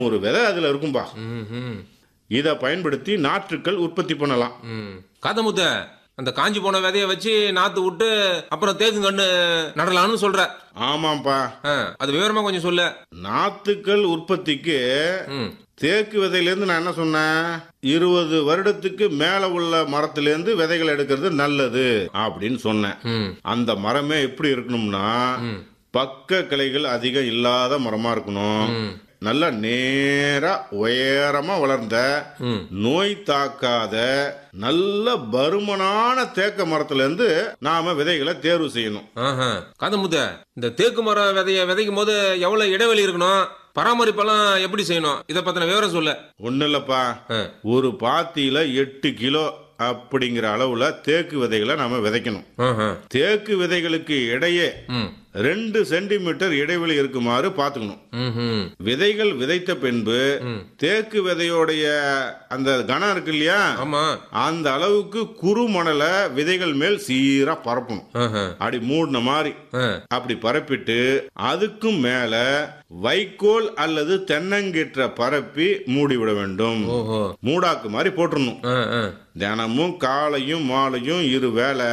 ஒரு விதை அதுல இருக்கும்பா ம் ம் இதை பயன்படுத்தி நாற்றுக்கள் உற்பத்தி பண்ணலாம் ம் காத்தமுத்த அந்த காஞ்சி போன விதைய வச்சு நாத்து விட்டு அப்புறம் தேக்கு கண்ணு நடலாம்னு சொல்ற ஆமாப்பா ஆ, அது விவரமா கொஞ்சம் சொல்லு நாத்துக்கள் உற்பத்திக்கு ம் தேக்கு விதையிலேருந்து நான் என்ன சொன்னேன் இருபது வருடத்துக்கு மேல உள்ள மரத்திலேருந்து விதைகள் எடுக்கிறது நல்லது அப்படின்னு சொன்னேன் ம் அந்த மரமே எப்படி இருக்கணும்னா ம். பக்க கிளைகள் அதிகம் இல்லாத மரமா இருக்கணும் ம். நல்லா நேரா உயரமா வளர்ந்த ம் நோய் தாக்காத நல்ல பருமனான தேக்க மரத்துல இருந்து நாம விதைகளை தேர்வு செய்யணும் ஆஹா. காதமுத்த இந்த தேக்கு மரம் விதைய விதைக்கும் போது எவ்வளவு இடைவெளி இருக்கணும் பராமரிப்பெல்லாம் எப்படி செய்யணும் இதை பத்தின விவரம் சொல்லு ஒண்ணு இல்லப்பா ஆ. ஒரு பாத்தியில எட்டு கிலோ அப்படிங்கிற அளவுல தேக்கு விதைகளை நாம விதைக்கணும் ஆஹா. தேக்கு விதைகளுக்கு இடையே ம் ரெண்டு சென்டிமீட்டர் இடைவெளி இருக்குமாறு பார்த்துக்கணும் ம்ஹும். விதைகள் விதைத்த பின்பு ம். தேக்கு விதையோடைய அந்த கனம் இருக்கு இல்லையா ஆமா அந்த அளவுக்கு குறு மணலை விதைகள் மேல் சீரா பரப்பணும் ஆஹா. அப்படி மூடின மாதிரி ஆ. அப்படி பரப்பிட்டு அதுக்கும் மேல வைக்கோல் அல்லது தென்னங்கீற்ற பரப்பி மூடி விட வேண்டும் ஓஹோ மூடாக்கு மாதிரி போட்டுறணும் ஆ, ஆ. தினமும் காலையும் மாலையும் இரு வேளை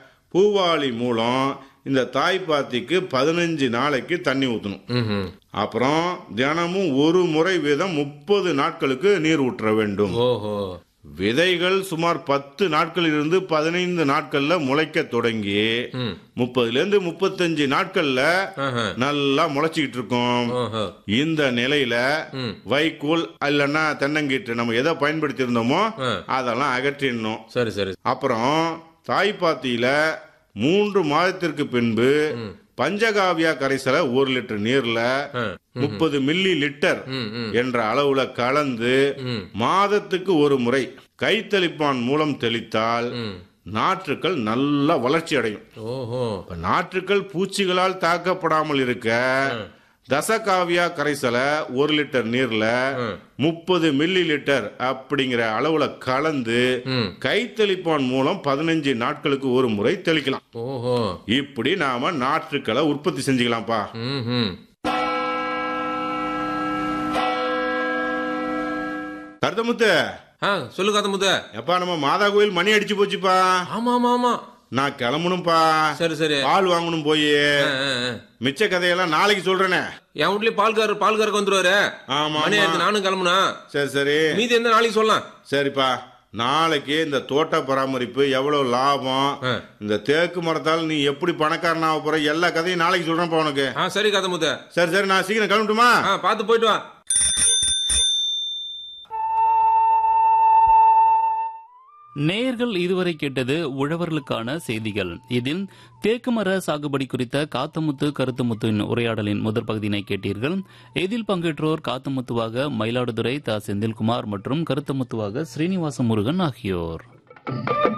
பூவாளி மூலம் இந்த தாய்ப்பாத்திக்கு பதினஞ்சு நாளைக்கு தண்ணி ஊற்றணும் ம்ஹும். அப்புறம் தினமும் ஒரு முறை வீதம் முப்பது நாட்களுக்கு நீர் ஊற்ற வேண்டும் ஓஹோ விதைகள் சுமார் பத்து நாட்களில் இருந்து பதினைந்து நாட்கள்ல முளைக்க தொடங்கி ம் முப்பதுல இருந்து முப்பத்தஞ்சு நாட்கள்ல ஆஹா. நல்லா முளைச்சிக்கிட்டு இருக்கும் ஓஹோ இந்த நிலையில ம் வைக்கோல் இல்லைன்னா தென்னங்கீற்று நம்ம எதை பயன்படுத்தி இருந்தோமோ ஆ. அதெல்லாம் அகற்றிடணும் சரி சரி அப்புறம் தாய்ப்பாத்தியில மூன்று மாதத்திற்கு பின்பு பஞ்சகாவியா கரைசலை ஒரு லிட்டர் நீர்ல ஆ. முப்பது மில்லி லிட்டர் ம் ம் என்ற அளவுல கலந்து ம் மாதத்துக்கு ஒரு முறை கைத்தளிப்பான் மூலம் தெளித்தால் ம் நாற்றுக்கள் நல்ல வளர்ச்சி அடையும் ஓஹோ இப்ப நாற்றுக்கள் பூச்சிகளால் தாக்கப்படாமல் இருக்க தசகாவியா கரைசலை ஒரு லிட்டர் நீர்ல ம். முப்பது மில்லி லிட்டர் அப்படிங்கிற அளவுல கலந்து ம் கைத்தளிப்பான் மூலம் பதினஞ்சு நாட்களுக்கு ஒரு முறை தெளிக்கலாம் ஓஹோ இப்படி நாம நாற்றுக்களை உற்பத்தி செஞ்சுக்கலாம்ப்பா ம் ம் கருத்தமுத்து ஆ சொல்லு காதமுத்த எப்பா நம்ம மாதா கோயில் மணி அடிச்சு போச்சுப்பா ஆமா ஆமா ஆமா நான் கிளம்பணும்ப்பா சரி சரி பால் வாங்கணும் போய் ஆ, ஆ, ஆ. மிச்ச கதையெல்லாம் நாளைக்கு சொல்றேனே என் வீட்லயே பால்காரர் பால்காரருக்கு வந்துருவாரு ஆமா மணி ஆமா. ஆயிடுச்சு நானும் கிளம்பணும் சரி சரி மீதி எந்த நாளைக்கு சொல்லலாம் சரிப்பா நாளைக்கு இந்த தோட்ட பராமரிப்பு எவ்வளவு லாபம் ஆ. இந்த தேக்கு மரத்தால் நீ எப்படி பணக்காரன் ஆக போற எல்லா கதையும் நாளைக்கு சொல்றேன்ப்பா உனக்கு ஆ சரி காதமுத்த சரி சரி நான் சீக்கிரம் கிளம்பட்டுமா ஆ பார்த்து போயிட்டு வா நேயர்கள் இதுவரை கேட்டது உழவர்களுக்கான செய்திகள் இதில் தேக்குமர சாகுபடி குறித்த காத்தமுத்து கருத்துமுத்துவின் உரையாடலின் முதற் பகுதியினை கேட்டீர்கள் இதில் பங்கேற்றோர் காத்தமுத்துவாக மயிலாடுதுறை த செந்தில்குமார் மற்றும் கருத்தமுத்துவாக ஸ்ரீனிவாச முருகன் ஆகியோர்